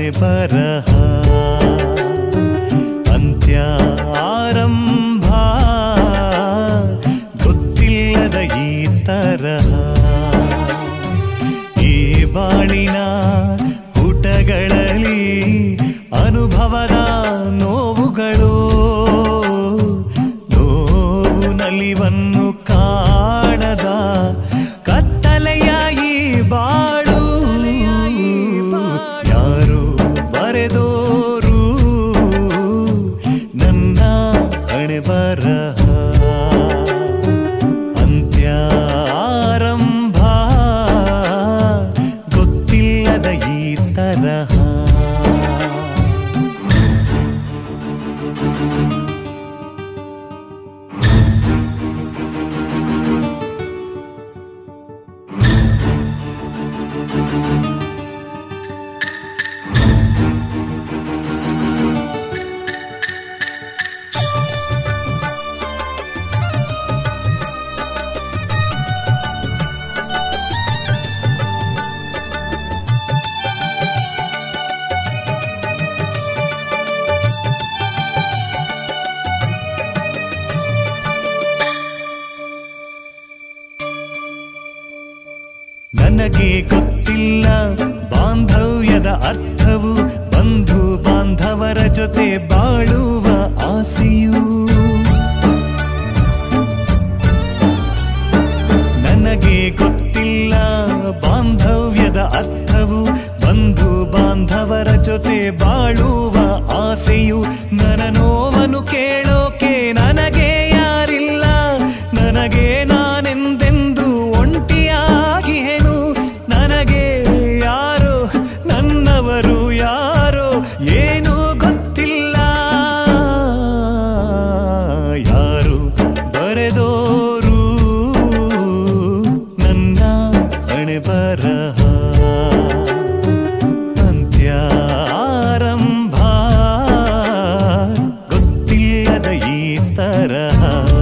ಬರಹ ಅಂತ್ಯ ಆರಂಭ ಗೊತ್ತಿಲ್ಲದ ಈ ತರಹ ಈ ಬಾಳಿನ ಪುಟಗಳಲ್ಲಿ ಅನುಭವದ ನೋವುಗಳು ನೋವು ನಲಿವನ್ನು ಕಾಣದ ಕತ್ತಲೆಯ ಈ ಬಾಳು ಯಾರು ಬರೆದೋರು ನನ್ನ ಹಣೆ ಬರಹ ಅಂತ್ಯ ಆರಂಭ ಗೊತ್ತಿಲ್ಲದ ಈ ತರಹ ನನಗೆ ಗೊತ್ತಿಲ್ಲ ಬಾಂಧವ್ಯದ ಅರ್ಥವು ಬಂಧು ಬಾಂಧವರ ಜೊತೆ ಬಾಳುವ ಆಸೆಯು ನನಗೆ ಗೊತ್ತಿಲ್ಲ ಬಾಂಧವ್ಯದ ಅರ್ಥವು ಬಂಧು ಬಾಂಧವರ ಜೊತೆ ಬಾಳುವ ಆಸೆಯು ನನ್ನ ನೋವನ್ನು ಕೇಳೋಕೆ ನನಗೆ ಯಾರಿಲ್ಲ ನನಗೆ ನಾನೆಂದೆಂದು ಒಂಟಿಯಾಗಿಹೆನು ನನಗೆ ಯಾರೋ ನನ್ನವರು ಯಾರೋ ಏನು ಗೊತ್ತಿಲ್ಲ ಯಾರು ಬರೆದೋರು ನನ್ನ ಹಣೆ ಬರಹ ಅಂತ್ಯ ಆರಂಭ ಗೊತ್ತಿಲ್ಲದ ಈ ತರಹ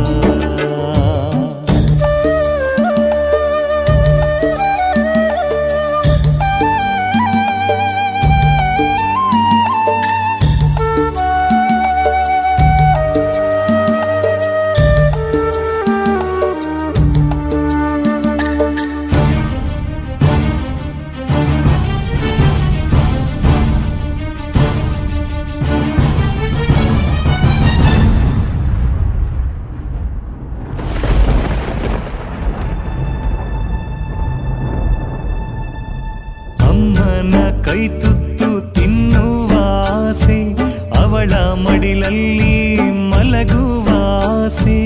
ಅಮ್ಮನ ಕೈ ತುತ್ತು ತಿನ್ನುವ ಆಸೆ ಅವಳ ಮಡಿಲಲ್ಲಿ ಮಲಗುವ ಆಸೆ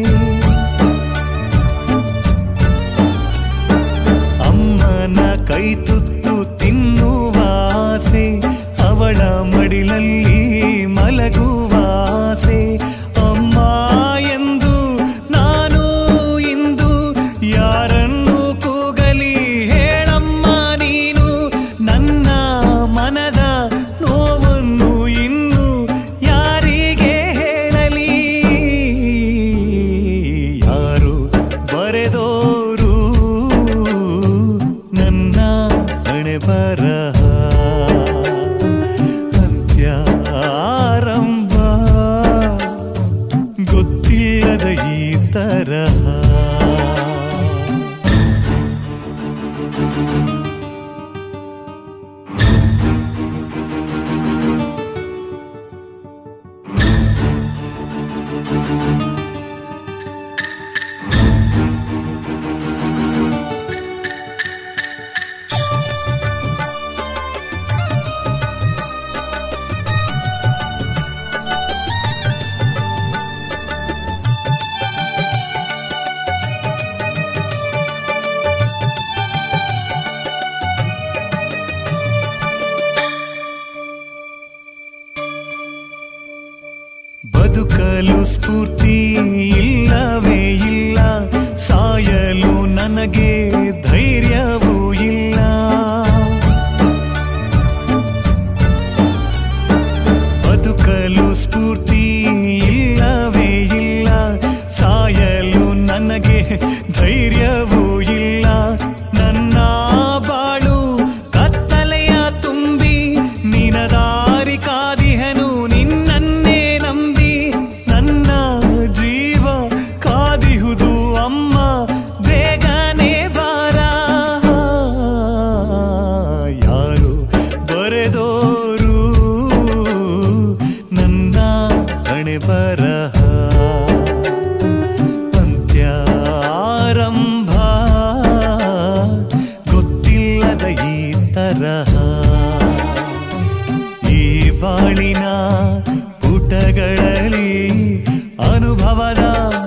ಅಮ್ಮನ ಕೈ ತುತ್ತು ತಿನ್ನುವ ಆಸೆ ಅವಳ ಮಡಿಲಲ್ಲಿ ಮಲಗುವ ಆಸೆ ಅಮ್ಮ ಎಂದು ನಾನು ಇಂದು ಯಾರನ್ನು ಕೂಗಲಿ ಹೇಳಮ್ಮ ನೀನು ನನ್ನ ಮನದ ನೋವನ್ನು ಇನ್ನು ಯಾರಿಗೆ ಹೇಳಲಿ ಯಾರು ಬರೆದೋರು ನನ್ನ ಹಣೆ ಬರಹ ಅಂತ್ಯ ಆರಂಭ ಗೊತ್ತಿಲ್ಲದ ಈ ತರಹ ಬದುಕಲು ಸ್ಫೂರ್ತಿ ಇಲ್ಲವೇ ಇಲ್ಲ ಸಾಯಲು ನನಗೆ ಧೈರ್ಯವೂ ಇಲ್ಲ ಬದುಕಲು ಸ್ಫೂರ್ತಿ ಇಲ್ಲವೇ ಇಲ್ಲ ಸಾಯಲು ನನಗೆ ಧೈರ್ಯವೂ ಇಲ್ಲ ನನ್ನ ಬಾಳು ಕತ್ತಲೆಯ ತುಂಬಿ ನಿನ ಈ ತರಹ ಈ ಬಾಳಿನ ಪುಟಗಳಲ್ಲಿ ಅನುಭವದ